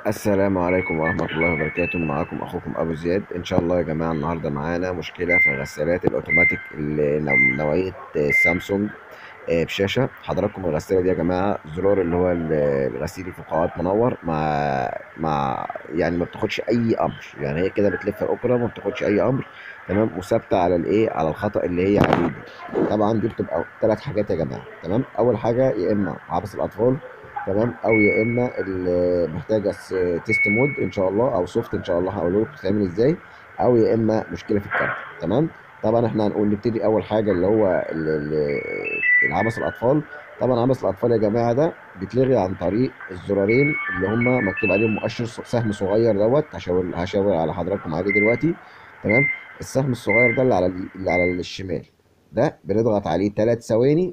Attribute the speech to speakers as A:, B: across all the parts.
A: السلام عليكم ورحمة الله وبركاته معاكم أخوكم أبو زياد إن شاء الله يا جماعة النهاردة معانا مشكلة في الغسالات الأوتوماتيك اللي نوع- نوعية سامسونج آه، بشاشة حضراتكم الغسالة دي يا جماعة زرار اللي هو ال- الغسيل الفقاعات منور مع مع يعني ما بتاخدش أي أمر يعني هي كده بتلف الأوبرا ما بتاخدش أي أمر تمام وثابتة على الإيه على الخطأ اللي هي عليه دي طبعا دي بتبقى ثلاث حاجات يا جماعة تمام أول حاجة يا إما عبث الأطفال تمام او يا اما اللي محتاجه س- تيست مود ان شاء الله او سوفت ان شاء الله هقول لكم بتتعمل ازاي او يا اما مشكله في الكارت تمام طبعا احنا هنقول نبتدي اول حاجه اللي هو ال- ال- العبث الاطفال طبعا عبث الاطفال يا جماعه ده بيتلغي عن طريق الزرارين اللي هم مكتوب عليهم مؤشر ص- سهم صغير دوت هشاور هشاور على حضراتكم عليه دلوقتي تمام السهم الصغير ده اللي على ال- اللي على الشمال ده بنضغط عليه ثلاث ثواني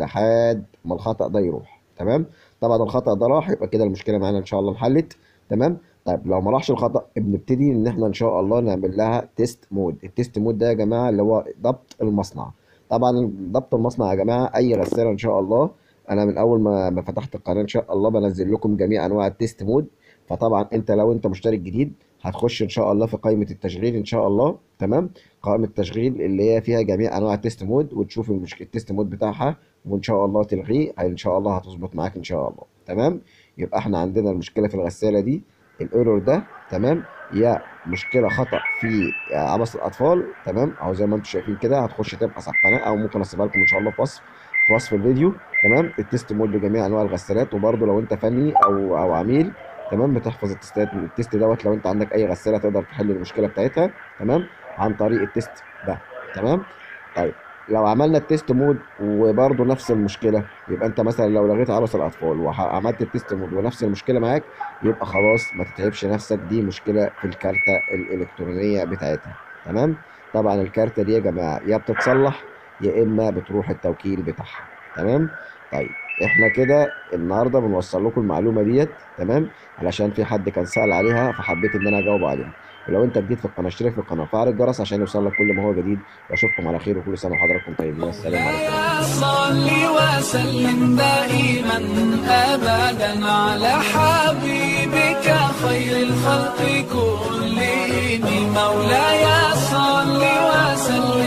A: لحد ما الخطأ ده يروح تمام طبعا الخطأ ده راح يبقى كده المشكلة معانا إن شاء الله انحلت تمام طيب لو ما راحش الخطأ بنبتدي إن إحنا إن شاء الله نعمل لها تيست مود التيست مود ده يا جماعة اللي هو ضبط المصنع طبعا ضبط المصنع يا جماعة أي غسالة إن شاء الله أنا من أول ما ما فتحت القناة إن شاء الله بنزل لكم جميع أنواع التيست مود فطبعا أنت لو أنت مشترك جديد هتخش إن شاء الله في قائمة التشغيل إن شاء الله تمام قائمة التشغيل اللي هي فيها جميع أنواع التيست مود وتشوف المشكلة التيست مود بتاعها وان شاء الله تلغيه ان شاء الله هتظبط معاك ان شاء الله تمام يبقى احنا عندنا المشكله في الغساله دي الايرور ده تمام يا مشكله خطا في عبث الاطفال تمام او زي ما انتم شايفين كده هتخش تبحث على القناه او ممكن اسيبها لكم ان شاء الله في وصف في وصف الفيديو تمام التيست مود بجميع انواع الغسالات وبرده لو انت فني او او عميل تمام بتحفظ التستات التيست دوت لو انت عندك اي غساله تقدر تحل المشكله بتاعتها تمام عن طريق التيست ده تمام طيب لو عملنا التيست مود وبرضه نفس المشكله يبقى انت مثلا لو لغيت عبث الاطفال وعملت التيست مود ونفس المشكله معاك يبقى خلاص ما تتعبش نفسك دي مشكله في الكارته الالكترونيه بتاعتها تمام طبعا الكارته دي يا جماعه يا بتتصلح يا اما بتروح التوكيل بتاعها تمام طيب احنا كده النهارده بنوصل لكم المعلومه ديت تمام علشان في حد كان سأل عليها فحبيت ان انا اجاوب عليها ولو انت جديد في القناه اشترك في القناه وفعل الجرس عشان يوصلك كل ما هو جديد واشوفكم على خير وكل سنه وحضراتكم طيبين السلام عليكم
B: يا صل وسلم دائما ابدا على حبيبك خير الخلق كلهم مولاي صل وسلم